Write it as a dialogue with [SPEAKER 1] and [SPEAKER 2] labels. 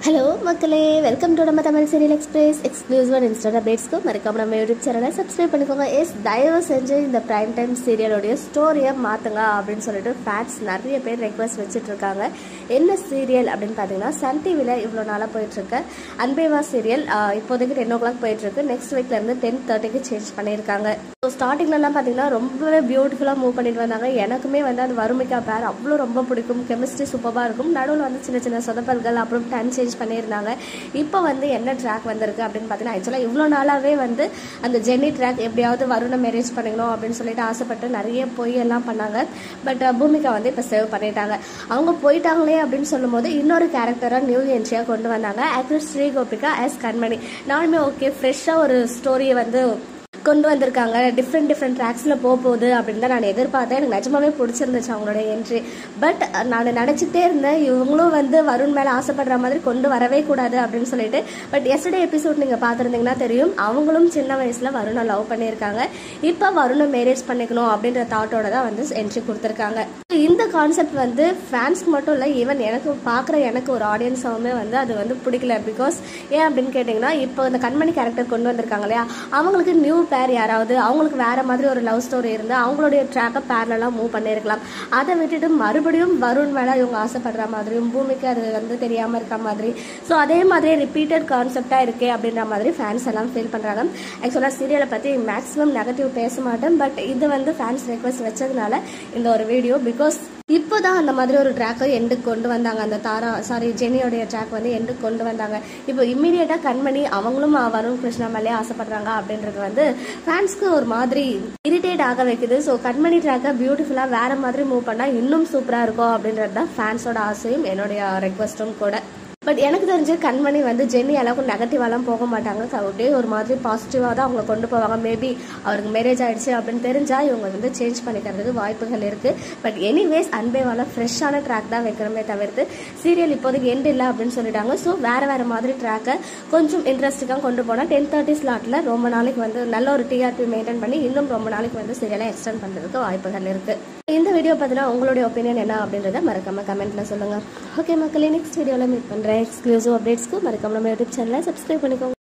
[SPEAKER 1] hello மக்களே welcome to நம்ம Tamil serial express exclusive and instant அப்டேட்ஸ்க்கு மறக்காம நம்ம யூடியூப் சேனலை சப்ஸ்கிரைப் பண்ணிக்கோங்க எஸ் தயவு செஞ்சு இந்த பிரைம் டைம் சீரியலோடைய ஸ்டோரியை மாற்றுங்க அப்படின்னு சொல்லிட்டு ஃபேன்ஸ் நிறைய பேர் ரெக்வஸ்ட் வச்சுட்டு இருக்காங்க என்ன சீரியல் அப்படின்னு பார்த்தீங்கன்னா சன் டிவியில் இவ்வளோ நாளாக போயிட்டுருக்கு அன்பேவா சீரியல் இப்போதைக்கு டென் ஓ கிளாக் போயிட்டுருக்கு நெக்ஸ்ட் வீக்லேருந்து டென் தேர்ட்டிக்கு சேஞ்ச் பண்ணியிருக்காங்க ஸோ ஸ்டார்டிங்லலாம் பார்த்தீங்கன்னா ரொம்பவே பியூட்டிஃபுல்லாக மூவ் பண்ணிட்டு வந்தாங்க எனக்குமே வந்து அந்த வறுமைக்கா பேர் அவ்வளோ ரொம்ப பிடிக்கும் கெமிஸ்ட்ரி சூப்பராக இருக்கும் நடுவில் வந்து சின்ன சின்ன சொதப்பல்கள் அப்புறம் டன் சேஞ்ச் பண்ணியிருந்தாங்க இப்போ வந்து என்ன ட்ராக் வந்திருக்கு அப்படின்னு பார்த்தீங்கன்னா ஆக்சுவலாக இவ்வளோ நாளாகவே வந்து அந்த ஜென்னி ட்ராக் எப்படியாவது வருணை மேரேஜ் பண்ணிக்கணும் அப்படின்னு சொல்லிட்டு ஆசைப்பட்டு நிறைய பொய் எல்லாம் பண்ணாங்க பட் பூமிகா வந்து இப்போ சேவ் பண்ணிட்டாங்க அவங்க போயிட்டாங்களே அப்படின்னு சொல்லும்போது இன்னொரு கேரக்டராக நியூ என்ட்ரியாக கொண்டு வந்தாங்க ஆக்ட்ரஸ் ஸ்ரீ கோபிகா எஸ் கண்மணி நானுமே ஓகே ஃப்ரெஷ்ஷாக ஒரு ஸ்டோரியை வந்து கொண்டு வந்திருக்காங்க டிஃப்ரெண்ட் டிஃப்ரெண்ட் ட்ராக்ஸில் போக போகுது அப்படின்னு தான் நான் எதிர்பார்த்தேன் எனக்கு நிஜமாவே பிடிச்சிருந்துச்சு அவங்களோட என்ட்ரி பட் நான் நினச்சிட்டே இருந்தேன் இவங்களும் வந்து வருண் மேலே ஆசைப்படுற மாதிரி கொண்டு வரவே கூடாது அப்படின்னு சொல்லிட்டு பட் எஸ்டர்டே எபிசோட் நீங்கள் பார்த்துருந்தீங்கன்னா தெரியும் அவங்களும் சின்ன வயசில் வருணை லவ் பண்ணியிருக்காங்க இப்போ வருணை மேரேஜ் பண்ணிக்கணும் அப்படின்ற தாட்டோட தான் வந்து என்ட்ரி கொடுத்துருக்காங்க இந்த கான்செப்ட் வந்து ஃபேன்ஸ்க்கு மட்டும் இல்லை ஈவன் எனக்கு பார்க்குற எனக்கு ஒரு ஆடியன்ஸாகவுமே வந்து அது வந்து பிடிக்கல பிகாஸ் ஏன் அப்படின்னு கேட்டிங்கன்னா இப்போ இந்த கண்மணி கேரக்டர் கொண்டு வந்திருக்காங்க இல்லையா அவங்களுக்கு நியூ பேர் யாராவது அவங்களுக்கு வேற மாதிரி ஒரு லவ் ஸ்டோரி இருந்து அவங்களுடைய ட்ராக்கை பேரலாம் மூவ் பண்ணியிருக்கலாம் அதை விட்டுட்டு மறுபடியும் வருண் மேலே இவங்க ஆசைப்படுற மாதிரியும் பூமிக்கு அது வந்து தெரியாமல் இருக்க மாதிரி ஸோ அதே மாதிரி ரிப்பீட்டட் கான்செப்டாக இருக்கே அப்படின்ற மாதிரி ஃபேன்ஸ் எல்லாம் ஃபீல் பண்ணுறாங்க ஆக்சுவலாக சீரியலை பற்றி மேக்ஸிமம் நெகட்டிவ் பேச மாட்டேன் பட் இது வந்து ஃபேன்ஸ் ரெக்வஸ்ட் வச்சதுனால இந்த ஒரு வீடியோ பிகாஸ் இப்போதான் அந்த மாதிரி ஒரு ட்ராக்கை எண்டுக்கு கொண்டு வந்தாங்க அந்த தாரா சாரி ஜெனியோடைய ட்ராக் வந்து எண்டுக்கு கொண்டு வந்தாங்க இப்போ இம்மீடியட்டாக கண்மணி அவங்களும் வருண் கிருஷ்ணா மேலே ஆசைப்படுறாங்க அப்படின்றது வந்து ஃபேன்ஸ்க்கு ஒரு மாதிரி இரிட்டேட் ஆக வைக்குது ஸோ கண்மணி ட்ராக்கை பியூட்டிஃபுல்லாக வேற மாதிரி மூவ் பண்ணால் இன்னும் சூப்பராக இருக்கும் அப்படின்றது தான் ஃபேன்ஸோட ஆசையும் என்னுடைய ரெக்வஸ்ட்டும் கூட பட் எனக்கு தெரிஞ்சு கண்மணி வந்து ஜென்னி அளவுக்கு நெகட்டிவாலாம் போக மாட்டாங்க அப்படியே ஒரு மாதிரி பாசிட்டிவாக தான் அவங்க கொண்டு போவாங்க மேபி அவருக்கு மேரேஜ் ஆயிடுச்சு அப்படின்னு தெரிஞ்சால் இவங்க வந்து சேஞ்ச் பண்ணிக்கிறதுக்கு வாய்ப்புகள் இருக்குது பட் எனிவேஸ் அன்பேவால ஃப்ரெஷ்ஷான ட்ராக் தான் வைக்கிறோமே தவிர்த்து சீரியல் இப்போதைக்கு எண்ட் இல்லை அப்படின்னு சொல்லிட்டாங்க ஸோ வேறு வேறு மாதிரி ட்ராக்கை கொஞ்சம் இன்ட்ரெஸ்டிங்காக கொண்டு போனால் டென் தேர்ட்டி ஸ்லாட்டில் ரொம்ப நாளைக்கு வந்து நல்ல ஒரு டிஆர்பி மெயின்டைன் பண்ணி இன்னும் ரொம்ப நாளைக்கு வந்து சீரியலை எக்ஸ்டெண்ட் பண்ணுறதுக்கு வாய்ப்புகள் இருக்குது இந்த வீடியோ பார்த்தீங்கன்னா உங்களுடைய ஒப்பீனியன் என்ன அப்படின்றத மறக்காம கமெண்ட்ல சொல்லுங்க ஓகே மக்களே நெக்ஸ்ட் வீடியோவில் மீட் பண்ணுறேன் எக்ஸ்க்ளூசிவ் அப்டேட்ஸ்க்கு மறக்காம நம்ம யூடியூப் சேனலை சப்ஸ்கிரைப் பண்ணிக்கோங்க